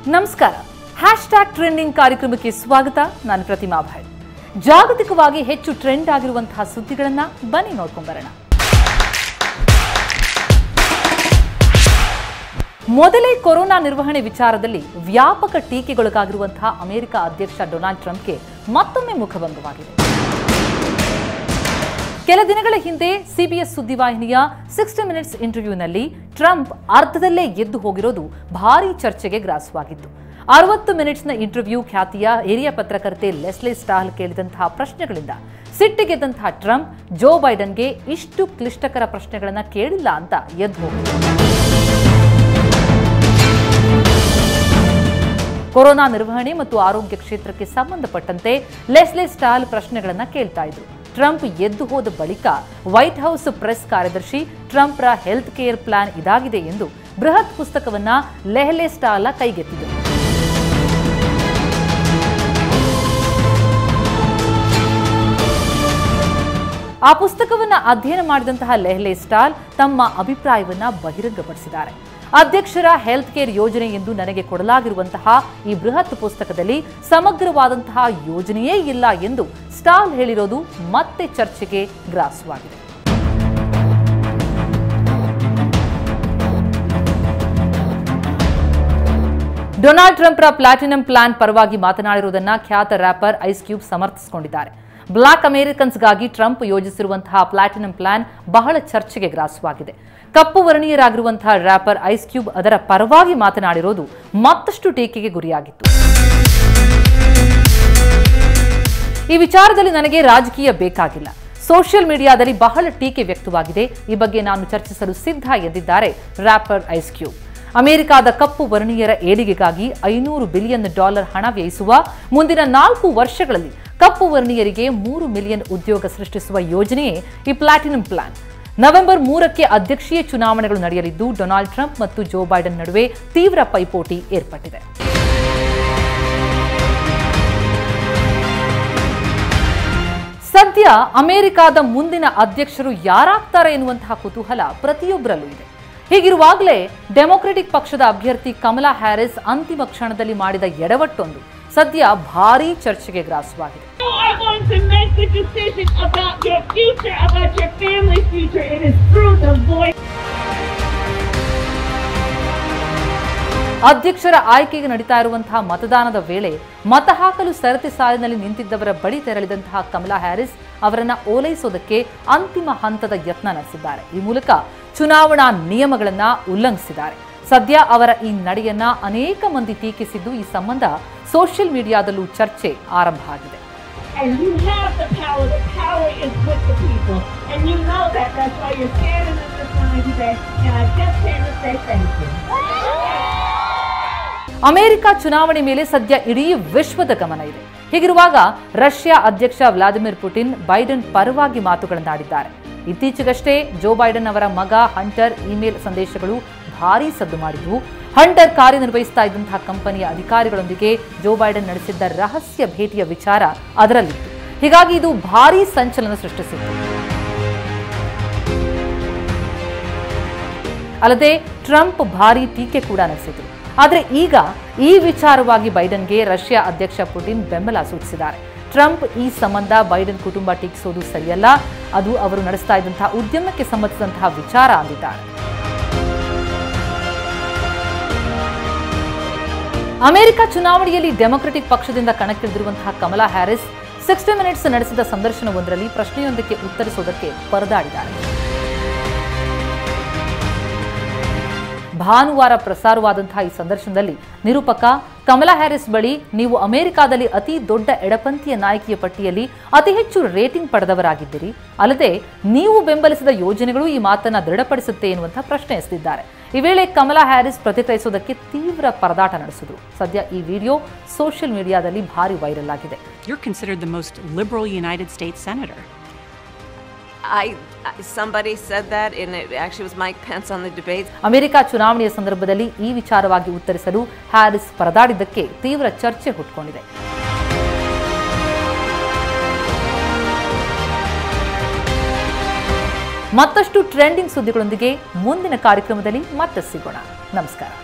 ನಮಸ್ಕಾರ hash tag trending ಕಾರ್ಯಕ್ರಮಕ್ಕೆ ಸ್ವಾಗತ ನಾನು ಪ್ರತಿಮಾ ಭಟ್ ಜಾಗತಿಕವಾಗಿ ಹೆಚ್ಚು ಟ್ರೆಂಡ್ ಆಗಿರುವಂತಹ ಸುದ್ದಿಗಳನ್ನ ಬನ್ನಿ ನೋಡ್ಕೊಂಬರೋಣ ಮೊದಲೇ ಕೊರೋನಾ ನಿರ್ವಹಣೆ ವಿಚಾರದಲ್ಲಿ ವ್ಯಾಪಕ ಟೀಕೆಗೊಳಗಾಗಿರುವಂತಹ ಅಮೆರಿಕ ಅಧ್ಯಕ್ಷ ಡೊನಾಲ್ಡ್ ಟ್ರಂಪ್ಗೆ ಮತ್ತೊಮ್ಮೆ ಮುಖಭಂಗವಾಗಿದೆ ಕೆಲ ದಿನಗಳ ಹಿಂದೆ ಸಿಬಿಎಸ್ ಸುದ್ದಿವಾಹಿನಿಯ ಸಿಕ್ಸ್ಟಿ ಮಿನಿಟ್ಸ್ ಇಂಟರ್ವ್ಯೂನಲ್ಲಿ ಟ್ರಂಪ್ ಅರ್ಧದಲ್ಲೇ ಎದ್ದು ಹೋಗಿರೋದು ಭಾರೀ ಚರ್ಚೆಗೆ ಗ್ರಾಸವಾಗಿತ್ತು ಅರವತ್ತು ಮಿನಿಟ್ಸ್ನ ಇಂಟರ್ವ್ಯೂ ಖ್ಯಾತಿಯ ಹಿರಿಯ ಪತ್ರಕರ್ತೆ ಲೆಸ್ಲೆ ಸ್ಟಾಲ್ ಕೇಳಿದಂತಹ ಪ್ರಶ್ನೆಗಳಿಂದ ಸಿಟ್ಟಿಗೆದ್ದಂತಹ ಟ್ರಂಪ್ ಜೋ ಬೈಡನ್ಗೆ ಇಷ್ಟು ಕ್ಲಿಷ್ಟಕರ ಪ್ರಶ್ನೆಗಳನ್ನ ಕೇಳಿಲ್ಲ ಅಂತ ಎದ್ದು ಹೋಗಿದ್ರು ಕೊರೋನಾ ನಿರ್ವಹಣೆ ಮತ್ತು ಆರೋಗ್ಯ ಕ್ಷೇತ್ರಕ್ಕೆ ಸಂಬಂಧಪಟ್ಟಂತೆ ಲೆಸ್ಲೆ ಸ್ಟಾಲ್ ಪ್ರಶ್ನೆಗಳನ್ನ ಕೇಳ್ತಾ ಇದ್ರು ಟ್ರಂಪ್ ಎದ್ದು ಹೋದ ಬಳಿಕ ವೈಟ್ ಹೌಸ್ ಪ್ರೆಸ್ ಕಾರ್ಯದರ್ಶಿ ಟ್ರಂಪ್ರ ಹೆಲ್ತ್ ಕೇರ್ ಪ್ಲಾನ್ ಇದಾಗಿದೆ ಎಂದು ಬೃಹತ್ ಪುಸ್ತಕವನ್ನ ಲೆಹ್ಲೆ ಸ್ಟಾಲ ಕೈಗೆತ್ತಿದರು ಆ ಪುಸ್ತಕವನ್ನ ಅಧ್ಯಯನ ಮಾಡಿದಂತಹ ಲೆಹ್ಲೆ ಸ್ಟಾಲ್ ತಮ್ಮ ಅಭಿಪ್ರಾಯವನ್ನ ಬಹಿರಂಗಪಡಿಸಿದ್ದಾರೆ ಅಧ್ಯಕ್ಷರ ಹೆಲ್ತ್ ಕೇರ್ ಯೋಜನೆ ಎಂದು ನನಗೆ ಕೊಡಲಾಗಿರುವಂತಹ ಈ ಬೃಹತ್ ಪುಸ್ತಕದಲ್ಲಿ ಸಮಗ್ರವಾದಂತಹ ಯೋಜನೆಯೇ ಇಲ್ಲ ಎಂದು ಸ್ಟಾಲ್ ಹೇಳಿರೋದು ಮತ್ತೆ ಚರ್ಚೆಗೆ ಗ್ರಾಸವಾಗಿದೆ ಡೊನಾಲ್ಡ್ ಟ್ರಂಪ್ರ ಪ್ಲಾಟಿನಂ ಪ್ಲಾನ್ ಪರವಾಗಿ ಮಾತನಾಡಿರುವುದನ್ನ ಖ್ಯಾತ ರ್ಯಾಪರ್ ಐಸ್ ಕ್ಯೂಬ್ ಸಮರ್ಥಿಸಿಕೊಂಡಿದ್ದಾರೆ ಬ್ಲಾಕ್ ಅಮೆರಿಕನ್ಸ್ಗಾಗಿ ಟ್ರಂಪ್ ಯೋಜಿಸಿರುವಂತಹ ಪ್ಲಾಟಿನಂ ಪ್ಲಾನ್ ಬಹಳ ಚರ್ಚೆಗೆ ಗ್ರಾಸವಾಗಿದೆ ಕಪ್ಪು ವರ್ಣೀಯರಾಗಿರುವಂತಹ ರ್ಯಾಪರ್ ಐಸ್ ಕ್ಯೂಬ್ ಅದರ ಪರವಾಗಿ ಮಾತನಾಡಿರೋದು ಮತ್ತಷ್ಟು ಟೀಕೆಗೆ ಗುರಿಯಾಗಿತ್ತು ಈ ವಿಚಾರದಲ್ಲಿ ನನಗೆ ರಾಜಕೀಯ ಬೇಕಾಗಿಲ್ಲ ಸೋಷಿಯಲ್ ಮೀಡಿಯಾದಲ್ಲಿ ಬಹಳ ಟೀಕೆ ವ್ಯಕ್ತವಾಗಿದೆ ಈ ಬಗ್ಗೆ ನಾನು ಚರ್ಚಿಸಲು ಸಿದ್ಧ ಎಂದಿದ್ದಾರೆ ರ್ಯಾಪರ್ ಐಸ್ ಕ್ಯೂಬ್ ಅಮೆರಿಕಾದ ಕಪ್ಪು ವರ್ಣೀಯರ ಏಳಿಗೆಗಾಗಿ ಐನೂರು ಬಿಲಿಯನ್ ಡಾಲರ್ ಹಣ ವ್ಯಯಿಸುವ ಮುಂದಿನ ನಾಲ್ಕು ವರ್ಷಗಳಲ್ಲಿ ಕಪ್ಪು ವರ್ಣೀಯರಿಗೆ ಮೂರು ಮಿಲಿಯನ್ ಉದ್ಯೋಗ ಸೃಷ್ಟಿಸುವ ಯೋಜನೆಯೇ ಈ ಪ್ಲಾಟಿನಂ ಪ್ಲಾನ್ ನವೆಂಬರ್ ಮೂರಕ್ಕೆ ಅಧ್ಯಕ್ಷೀಯ ಚುನಾವಣೆಗಳು ನಡೆಯಲಿದ್ದು ಡೊನಾಲ್ಡ್ ಟ್ರಂಪ್ ಮತ್ತು ಜೋ ಬೈಡನ್ ನಡುವೆ ತೀವ್ರ ಪೈಪೋಟಿ ಏರ್ಪಟ್ಟಿದೆ ಸದ್ಯ ಅಮೆರಿಕಾದ ಮುಂದಿನ ಅಧ್ಯಕ್ಷರು ಯಾರಾಗ್ತಾರೆ ಎನ್ನುವಂತಹ ಕುತೂಹಲ ಪ್ರತಿಯೊಬ್ಬರಲ್ಲೂ ಇದೆ ಹೀಗಿರುವಾಗಲೇ ಡೆಮೊಕ್ರೆಟಿಕ್ ಪಕ್ಷದ ಅಭ್ಯರ್ಥಿ ಕಮಲಾ ಹ್ಯಾರಿಸ್ ಅಂತಿಮ ಕ್ಷಣದಲ್ಲಿ ಮಾಡಿದ ಎಡವಟ್ಟೊಂದು ಸದ್ಯ ಭಾರೀ ಚರ್ಚೆಗೆ ಗ್ರಾಸವಾಗಿದೆ You are going to make the decision about your future, about your family's future. It is through the voice. ಅಧ್ಯಕ್ಷರ ಆಯ್ಕೆಗೆ ನಡೀತಾ ಇರುವಂತಹ ಮತದಾನದ ವೇಳೆ ಮತ ಹಾಕಲು ಸರತಿ ಸಾಲಿನಲ್ಲಿ ನಿಂತಿದ್ದವರ ಬಳಿ ತೆರಳಿದಂತಹ ಕಮಲಾ ಹ್ಯಾರಿಸ್ ಅವರನ್ನ ಓಲೈಸೋದಕ್ಕೆ ಅಂತಿಮ ಹಂತದ ಯತ್ನ ನಡೆಸಿದ್ದಾರೆ ಈ ಮೂಲಕ ಚುನಾವಣಾ ನಿಯಮಗಳನ್ನ ಉಲ್ಲಂಘಿಸಿದ್ದಾರೆ ಸದ್ಯ ಅವರ ಈ ನಡೆಯನ್ನ ಅನೇಕ ಮಂದಿ ಟೀಕಿಸಿದ್ದು ಈ ಸಂಬಂಧ ಸೋಷಿಯಲ್ ಮೀಡಿಯಾದಲ್ಲೂ ಚರ್ಚೆ ಆರಂಭ ಆಗಿದೆ And you have the power. The power is with the people. And you know that. That's why you're standing in this line today. And I just came to say thank you. America ಚುನಾವಣೆ ಮೇಲೆ ಸದ್ಯ ಇಡೀ ವಿಶ್ವದ ಗಮನ ಇದೆ ಹೀಗಿರುವಾಗ Russia ಅಧ್ಯಕ್ಷ Vladimir Putin Biden ಪರವಾಗಿ ಮಾತುಗಳನ್ನಾಡಿದ್ದಾರೆ ಇತ್ತೀಚೆಗಷ್ಟೇ ಜೋ ಬೈಡನ್ ಅವರ ಮಗ ಹಂಟರ್ ಇಮೇಲ್ ಸಂದೇಶಗಳು ಭಾರೀ ಸದ್ದು ಮಾಡಿದ್ವು ಹಂಟರ್ ಕಾರ್ಯನಿರ್ವಹಿಸ್ತಾ ಇದ್ದಂತಹ ಕಂಪನಿಯ ಅಧಿಕಾರಿಗಳೊಂದಿಗೆ ಜೋ ಬೈಡನ್ ನಡೆಸಿದ್ದ ರಹಸ್ಯ ಭೇಟಿಯ ವಿಚಾರ ಅದರಲ್ಲಿತ್ತು ಹೀಗಾಗಿ ಇದು ಭಾರೀ ಸಂಚಲನ ಸೃಷ್ಟಿಸಿತ್ತು ಅಲ್ಲದೆ ಟ್ರಂಪ್ ಭಾರೀ ಟೀಕೆ ಕೂಡ ನಡೆಸಿದ್ರು ಆದರೆ ಈಗ ಈ ವಿಚಾರವಾಗಿ ಬೈಡನ್ಗೆ ರಷ್ಯಾ ಅಧ್ಯಕ್ಷ ಪುಟಿನ್ ಬೆಂಬಲ ಸೂಚಿಸಿದ್ದಾರೆ ಟ್ರಂಪ್ ಈ ಸಂಬಂಧ ಬೈಡನ್ ಕುಟುಂಬ ಟೀಕಿಸೋದು ಸರಿಯಲ್ಲ ಅದು ಅವರು ನಡೆಸ್ತಾ ಇದ್ದಂತಹ ಉದ್ಯಮಕ್ಕೆ ಸಂಬಂಧಿಸಿದಂತಹ ವಿಚಾರ ಅಂದಿದ್ದಾರೆ ಅಮೆರಿಕ ಚುನಾವಣೆಯಲ್ಲಿ ಡೆಮೊಕ್ರೆಟಿಕ್ ಪಕ್ಷದಿಂದ ಕಣಕ್ಕಿಳಿದಿರುವಂತಹ ಕಮಲಾ ಹ್ಯಾರಿಸ್ ಸಿಕ್ಸ್ಟಿ ಮಿನಿಟ್ಸ್ ನಡೆಸಿದ ಸಂದರ್ಶನವೊಂದರಲ್ಲಿ ಪ್ರಶ್ನೆಯೊಂದಕ್ಕೆ ಉತ್ತರಿಸುವುದಕ್ಕೆ ಪರದಾಡಿದ್ದಾರೆ ಭಾನುವಾರ ಪ್ರಸಾರವಾದಂತಹ ಈ ಸಂದರ್ಶನದಲ್ಲಿ ನಿರೂಪಕ ಕಮಲಾ ಹ್ಯಾರಿಸ್ ಬಳಿ ನೀವು ಅಮೆರಿಕಾದಲ್ಲಿ ಅತಿ ದೊಡ್ಡ ಎಡಪಂಥೀಯ ನಾಯಕಿಯ ಪಟ್ಟಿಯಲ್ಲಿ ಅತಿ ಹೆಚ್ಚು ರೇಟಿಂಗ್ ಪಡೆದವರಾಗಿದ್ದೀರಿ ಅಲ್ಲದೆ ನೀವು ಬೆಂಬಲಿಸಿದ ಯೋಜನೆಗಳು ಈ ಮಾತನ್ನ ದೃಢಪಡಿಸುತ್ತೆ ಎನ್ನುವಂತಹ ಪ್ರಶ್ನೆ ಎಸೆದಿದ್ದಾರೆ ಈ ವೇಳೆ ಕಮಲಾ ಹ್ಯಾರಿಸ್ ಪ್ರತಿಕ್ರಿಯಿಸುವುದಕ್ಕೆ ತೀವ್ರ ಪರದಾಟ ನಡೆಸಿದ್ರು ಸದ್ಯ ಈ ವಿಡಿಯೋ ಸೋಷಿಯಲ್ ಮೀಡಿಯಾದಲ್ಲಿ ಭಾರಿ ವೈರಲ್ ಆಗಿದೆ You're considered the most liberal United States senator. I, I somebody said that, and it actually was Mike Pence on the debate. America ಚುನಾವಣೆಯ ಸಂದರ್ಭದಲ್ಲಿ ಈ ವಿಚಾರವಾಗಿ ಉತ್ತರಿಸಲು ಹ್ಯಾರಿಸ್ ಪರದಾಡಿದ್ದಕ್ಕೆ ತೀವ್ರ ಚರ್ಚೆ ಹುಟ್ಕೊಂಡಿದೆ ಮತ್ತಷ್ಟು ಟ್ರೆಂಡಿಂಗ್ ಸುದ್ದಿಗಳೊಂದಿಗೆ ಮುಂದಿನ ಕಾರ್ಯಕ್ರಮದಲ್ಲಿ ಮತ್ತೆ ಸಿಗೋಣ ನಮಸ್ಕಾರ